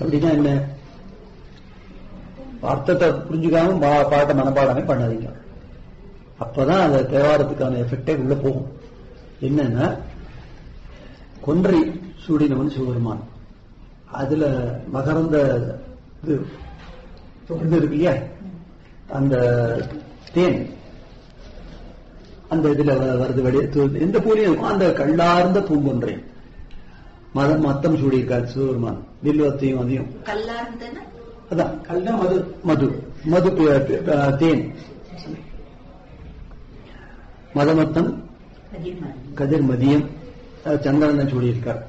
அப்படின்னா என்ன அர்த்தத்தை புரிஞ்சுக்காம பா- பாட்டை மனப்பாடமே பண்ணாதீங்க அப்பதான் அந்த தேவாரத்துக்கான எஃபெக்டே உள்ள போகும் என்னன்னா கொன்றை சூடினவன் சிவபெருமான் அதுல மகரந்த இது இது இருக்கு இல்லையா அந்த தேன் அந்த இதுல வ- வருது வெளியே து- எந்த பூலியும் அந்த கல்லார்ந்த பூங்கொன்றை மதம் மத்தம் சூடியிருக்கார் சிவபெருமான் வில்வத்தையும் அதையும் கல்லார்ந்தன அதான் கல்னா மது மது மது பி- பி- ப- தேன் மதமத்தம் அதிகமாக கதிர் மதியம் அஹ், சந்திரனை சூடியிருக்கார்